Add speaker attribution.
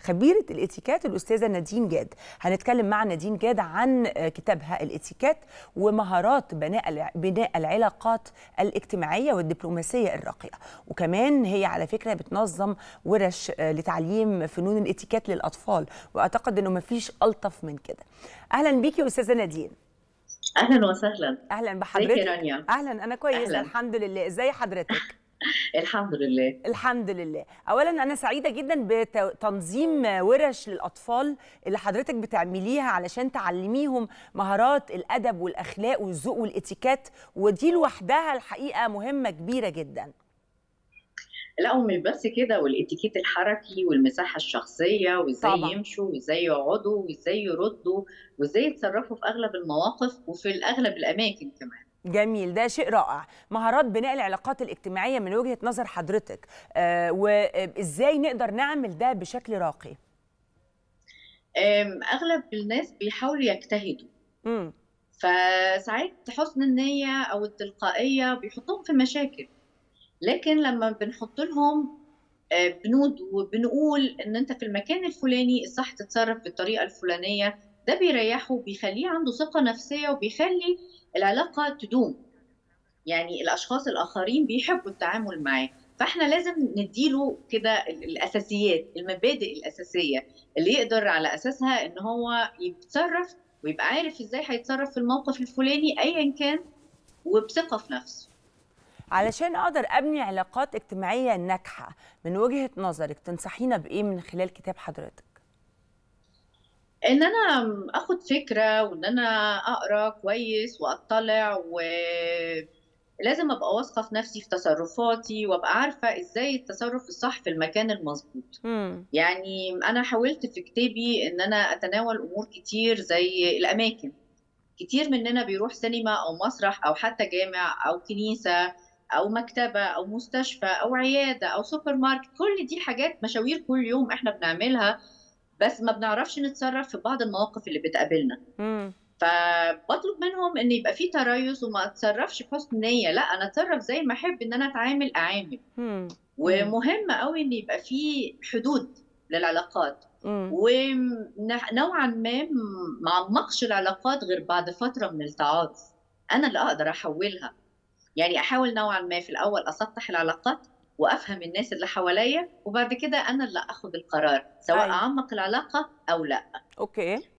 Speaker 1: خبيره الاتيكيت الاستاذه نادين جاد هنتكلم مع نادين جاد عن كتابها الاتيكيت ومهارات بناء بناء العلاقات الاجتماعيه والدبلوماسيه الراقيه وكمان هي على فكره بتنظم ورش لتعليم فنون الاتيكيت للاطفال واعتقد انه مفيش الطف من كده اهلا بيكي استاذه نادين
Speaker 2: اهلا وسهلا
Speaker 1: اهلا بحضرتك
Speaker 2: ازيك يا رانيا
Speaker 1: اهلا انا كويسه
Speaker 2: أهلاً.
Speaker 1: الحمد لله ازاي حضرتك
Speaker 2: الحمد لله
Speaker 1: الحمد لله اولا انا سعيده جدا بتنظيم ورش للاطفال اللي حضرتك بتعمليها علشان تعلميهم مهارات الادب والاخلاق والذوق والاتيكيت ودي لوحدها الحقيقه مهمه كبيره جدا
Speaker 2: لا ومش بس كده والاتيكيت الحركي والمساحه الشخصيه وازاي
Speaker 1: طبعاً.
Speaker 2: يمشوا وازاي يقعدوا وازاي يردوا وازاي يتصرفوا في اغلب المواقف وفي الاغلب الاماكن كمان
Speaker 1: جميل ده شيء رائع مهارات بناء العلاقات الاجتماعيه من وجهه نظر حضرتك آه وازاي نقدر نعمل ده بشكل راقي
Speaker 2: أم، اغلب الناس بيحاولوا يجتهدوا
Speaker 1: امم
Speaker 2: فساعات حسن النيه او التلقائيه بيحطوهم في مشاكل لكن لما بنحط لهم آه، بنود وبنقول ان انت في المكان الفلاني الصح تتصرف بالطريقه الفلانيه ده بيريحه وبيخليه عنده ثقه نفسيه وبيخلي العلاقه تدوم يعني الاشخاص الاخرين بيحبوا التعامل معاه فاحنا لازم نديله كده ال- الاساسيات المبادئ الاساسيه اللي يقدر على اساسها ان هو يتصرف ويبقى عارف ازاي هيتصرف في الموقف الفلاني ايا كان وبثقه في نفسه
Speaker 1: علشان اقدر ابني علاقات اجتماعيه ناجحه من وجهه نظرك تنصحينا بايه من خلال كتاب حضرتك
Speaker 2: ان انا اخد فكره وان انا اقرا كويس واطلع ولازم ابقى واثقه في نفسي في تصرفاتي وابقى عارفه ازاي التصرف الصح في المكان المظبوط
Speaker 1: امم
Speaker 2: يعني انا حاولت في كتابي ان انا اتناول امور كتير زي الاماكن كتير مننا بيروح سينما او مسرح او حتى جامع او كنيسه او مكتبه او مستشفى او عياده او سوبر ماركت كل دي حاجات مشاوير كل يوم احنا بنعملها بس ما بنعرفش نتصرف في بعض المواقف اللي بتقابلنا
Speaker 1: امم
Speaker 2: فبطلب منهم ان يبقى في تريث وما اتصرفش بحسن نيه لا انا اتصرف زي ما احب ان انا اتعامل اعامل
Speaker 1: امم
Speaker 2: ومهم قوي ان يبقى في حدود للعلاقات
Speaker 1: امم
Speaker 2: ونوعا ما ما عمقش العلاقات غير بعد فتره من التعاطف انا اللي اقدر احولها يعني احاول نوعا ما في الاول اسطح العلاقات وافهم الناس اللي حواليا وبعد كده انا اللي اخد القرار سواء
Speaker 1: أيوة.
Speaker 2: اعمق العلاقه او لا
Speaker 1: اوكي